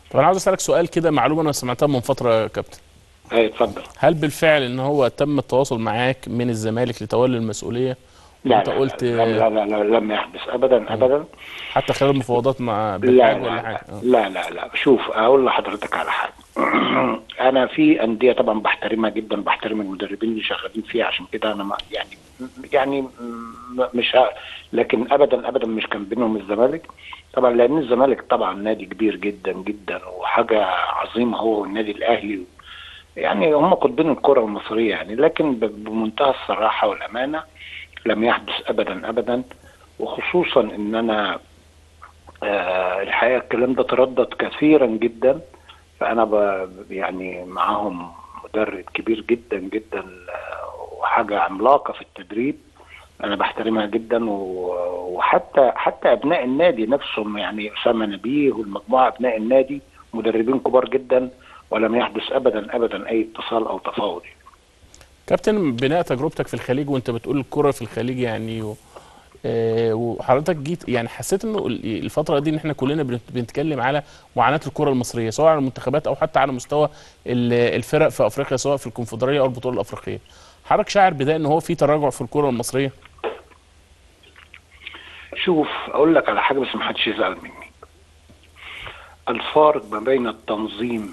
طب انا عاوز اسالك سؤال كده معلومه انا سمعتها من فتره يا كابتن اي اتفضل هل بالفعل ان هو تم التواصل معاك من الزمالك لتولي المسؤوليه لا وانت لا, قلت لا, لا, لا, لا لم يحدث ابدا ابدا حتى خلال المفاوضات مع لا بالحاج لا, ولا حاجه لا, آه. لا لا لا شوف اقول لحضرتك على حاجه انا في انديه طبعا بحترمها جدا بحترم المدربين اللي شغالين فيها عشان كده انا ما يعني يعني م- مش ه... لكن ابدا ابدا مش كان بينهم الزمالك طبعا لان الزمالك طبعا نادي كبير جدا جدا وحاجه عظيمه هو والنادي الاهلي يعني هم قطبين الكره المصريه يعني لكن ب- بمنتهى الصراحه والامانه لم يحدث ابدا ابدا وخصوصا ان انا آه الحقيقه الكلام ده تردد كثيرا جدا فانا ب يعني معاهم مدرب كبير جدا جدا آه، وحاجه عملاقه في التدريب انا بحترمها جدا و- وحتى حتى ابناء النادي نفسهم يعني اسامه نبيه والمجموعه ابناء النادي مدربين كبار جدا ولم يحدث ابدا ابدا اي اتصال او تفاوض كابتن بناء تجربتك في الخليج وانت بتقول الكره في الخليج يعني و... آه، وحضرتك جيت يعني حسيت انه ال- الفتره دي ان احنا كلنا بنت- بنتكلم على معاناه الكره المصريه سواء على المنتخبات او حتى على مستوى ال- الفرق في افريقيا سواء في الكونفدراليه او البطوله الافريقيه حضرتك شاعر بدايه ان هو في تراجع في الكره المصريه شوف اقول لك على حاجه بس ما حدش يزعل مني الفارق ما بين التنظيم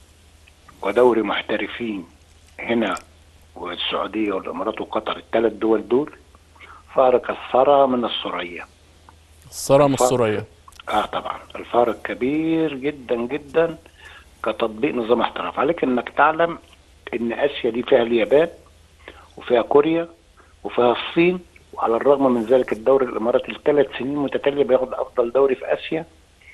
ودوري محترفين هنا والسعوديه والامارات وقطر الثلاث دول دول فارق الثرى من الثريا الصرم الفرق- السوريه اه طبعا الفارق كبير جدا جدا كتطبيق نظام احتراف عليك انك تعلم ان اسيا دي فيها اليابان وفيها كوريا وفيها الصين وعلى الرغم من ذلك الدوري الاماراتي الثلاث سنين متتاليه بياخد افضل دوري في اسيا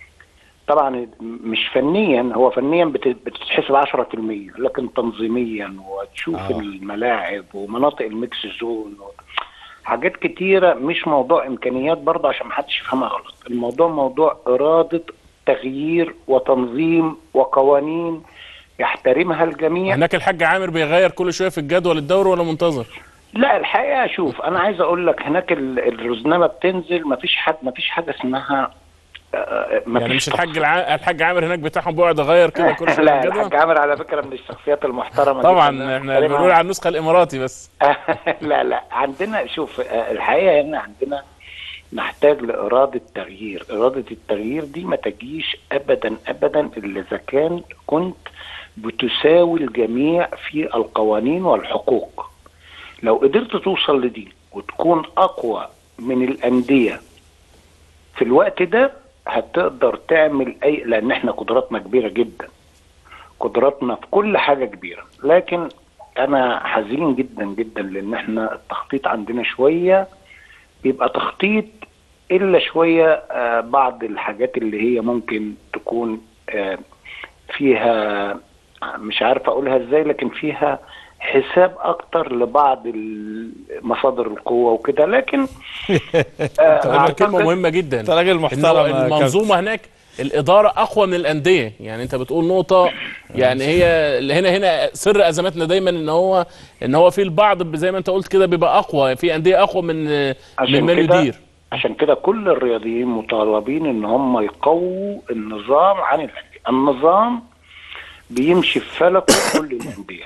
طبعا مش فنيا هو فنيا بت- بتتحسب 10% لكن تنظيميا وتشوف آه. آه. الملاعب ومناطق الميكس زون و... حاجات كتيرة مش موضوع إمكانيات برضه عشان محدش يفهمها غلط الموضوع موضوع إرادة تغيير وتنظيم وقوانين يحترمها الجميع هناك الحاج عامر بيغير كل شويه في الجدول الدوري ولا منتظر لا الحقيقة شوف أنا عايز أقول لك هناك ال- الرزنامة بتنزل مفيش حد مفيش حاجة اسمها آه، مفيش يعني مش الحاج تفصيل. الع... الحاج عامر هناك بتاعهم بيقعد يغير كده كل شويه لا في الحاج الجدول عامر على فكرة من الشخصيات المحترمة طبعا جداً. احنا كلمة- بنقول على النسخه الاماراتي بس لا لا عندنا شوف آه، الحقيقه هنا عندنا نحتاج لإرادة تغيير إرادة التغيير دي ما تجيش أبدا أبدا إلا إذا كان كنت بتساوي الجميع في القوانين والحقوق لو قدرت توصل لدي وتكون أقوى من الأندية في الوقت ده هتقدر تعمل أي لأن إحنا قدراتنا كبيرة جدا قدراتنا في كل حاجة كبيرة لكن أنا حزين جدا جدا لأن إحنا التخطيط عندنا شوية بيبقى تخطيط الا شويه آه، بعض الحاجات اللي هي ممكن تكون آه، فيها مش عارف اقولها ازاي لكن فيها حساب اكتر لبعض ال- مصادر القوه وكده لكن آه، تقريبا كلمه أعتقد- مهمه جدا انت راجل إن هو محترم يا كابتن. المنظومه هناك الاداره اقوى من الانديه يعني انت بتقول نقطه يعني هي اللي هنا هنا سر ازماتنا دايما ان هو ان هو في البعض زي ما انت قلت كده بيبقى اقوى في انديه اقوى من من عشان من كده يدير عشان كده كل الرياضيين مطالبين ان هم يقووا النظام عن الانديه النظام بيمشي في فلكه كل الانديه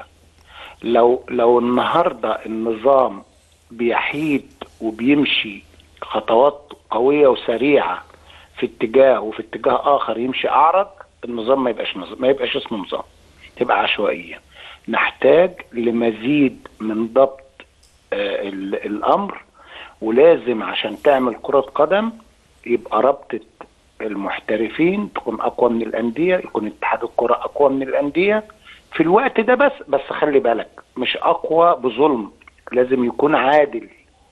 لو لو النهارده النظام بيحيد وبيمشي خطوات قويه وسريعه في اتجاه وفي اتجاه اخر يمشي اعرج النظام ما يبقاش نظام ما يبقاش اسمه نظام تبقى عشوائيه نحتاج لمزيد من ضبط آه ال- الامر ولازم عشان تعمل كرة قدم يبقى رابطة المحترفين تكون أقوى من الأندية يكون اتحاد الكرة أقوى من الأندية في الوقت ده بس بس خلي بالك مش أقوى بظلم لازم يكون عادل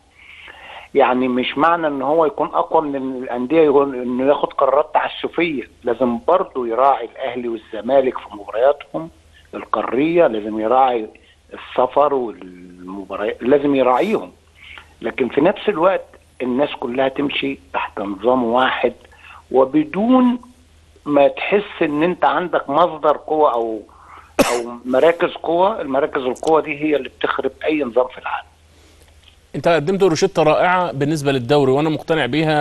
يعني مش معنى ان هو يكون اقوى من الانديه يكون انه ياخد قرارات تعسفيه لازم برضه يراعي الاهلي والزمالك في مبارياتهم القاريه لازم يراعي السفر والمباريات لازم يراعيهم لكن في نفس الوقت الناس كلها تمشي تحت نظام واحد وبدون ما تحس ان انت عندك مصدر قوة او او مراكز قوة المراكز القوة دي هي اللي بتخرب اي نظام في العالم انت قدمت روشته رائعه بالنسبه للدوري وانا مقتنع بيها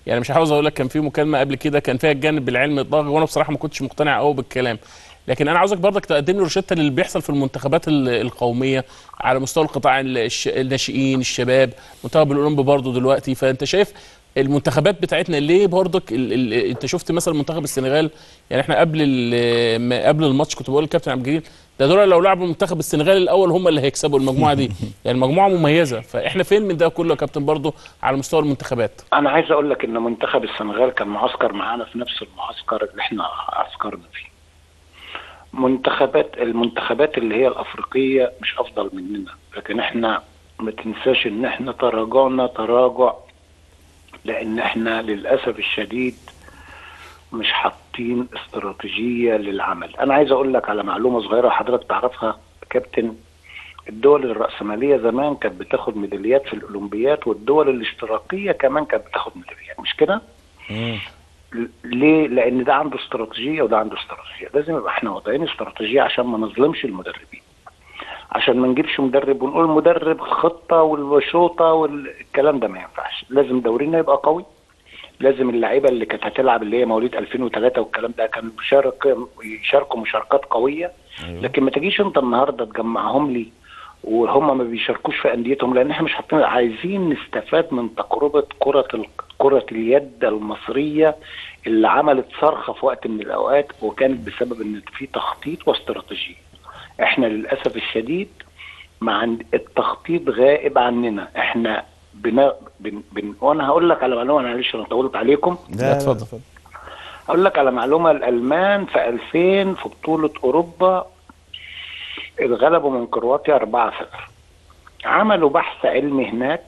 يعني مش عاوز اقول لك كان في مكالمه قبل كده كان فيها الجانب العلمي الضاغط وانا بصراحه ما كنتش مقتنع قوي بالكلام لكن انا عاوزك برضك تقدم لي روشته للي بيحصل في المنتخبات ال- القوميه على مستوى القطاع ال- الش- الناشئين الشباب منتخب الاولمبي برضه دلوقتي فانت شايف المنتخبات بتاعتنا ليه برضك ال ال انت شفت مثلا منتخب السنغال يعني احنا قبل ال- ما- قبل الماتش كنت بقول للكابتن عبد الجليل ده دول لو لعبوا منتخب السنغال الاول هم اللي هيكسبوا المجموعه دي يعني مجموعه مميزه فاحنا فين من ده كله يا كابتن برضه على مستوى المنتخبات انا عايز اقول لك ان منتخب السنغال كان معسكر معانا في نفس المعسكر اللي احنا عسكرنا فيه منتخبات المنتخبات اللي هي الافريقيه مش افضل مننا لكن احنا ما تنساش ان احنا تراجعنا تراجع لان احنا للاسف الشديد مش حاطين استراتيجيه للعمل انا عايز اقول لك على معلومه صغيره حضرتك تعرفها كابتن الدول الرأسمالية زمان كانت بتاخد ميداليات في الأولمبيات والدول الاشتراكية كمان كانت بتاخد ميداليات مش كده؟ ل- ليه؟ لأن ده عنده استراتيجية وده عنده استراتيجية، لازم يبقى احنا واضعين استراتيجية عشان ما نظلمش المدربين. عشان ما نجيبش مدرب ونقول مدرب خطة والشوطة والكلام ده ما ينفعش، لازم دورينا يبقى قوي. لازم اللعيبة اللي كانت هتلعب اللي هي مواليد 2003 والكلام ده كانوا بيشارك يشاركوا مشاركات قوية لكن ما تجيش انت النهارده تجمعهم لي وهم ما بيشاركوش في انديتهم لان احنا مش حاطين عايزين نستفاد من تجربه كره ال- كره اليد المصريه اللي عملت صرخه في وقت من الاوقات وكانت بسبب ان في تخطيط واستراتيجيه. احنا للاسف الشديد مع عند- التخطيط غائب عننا احنا بنا بن بن وانا هقول لك على معلومه معلش انا طولت عليكم لا، اتفضل. اقول لك على معلومه الالمان في 2000 في بطوله اوروبا اتغلبوا من كرواتيا 4-0 عملوا بحث علمي هناك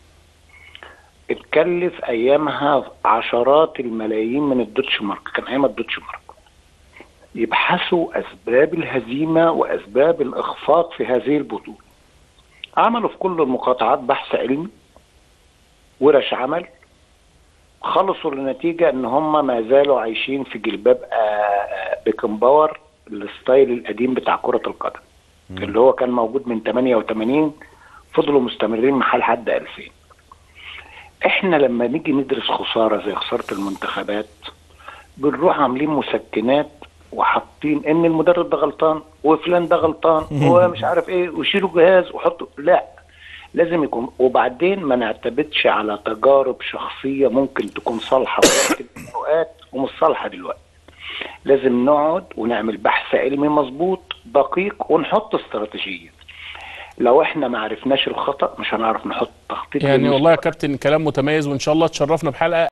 اتكلف ايامها عشرات الملايين من الدوتش مارك كان ايام الدوتش مارك يبحثوا اسباب الهزيمه واسباب الاخفاق في هذه البطوله عملوا في كل المقاطعات بحث علمي ورش عمل خلصوا لنتيجة ان هم ما زالوا عايشين في جلباب آه، آه، بيكنباور الستايل القديم بتاع كرة القدم اللي هو كان موجود من 88 فضلوا مستمرين محل لحد 2000 احنا لما نيجي ندرس خسارة زي خسارة المنتخبات بنروح عاملين مسكنات وحاطين ان المدرب ده غلطان وفلان ده غلطان ومش عارف ايه ويشيلوا جهاز وحطوا لا لازم يكون وبعدين ما نعتمدش على تجارب شخصيه ممكن تكون صالحه في وقت من الاوقات ومش صالحه دلوقتي لازم نقعد ونعمل بحث علمي مظبوط دقيق ونحط استراتيجيه لو احنا ما عرفناش الخطا مش هنعرف نحط تخطيط يعني للمستقبل. والله يا كابتن كلام متميز وان شاء الله تشرفنا بحلقه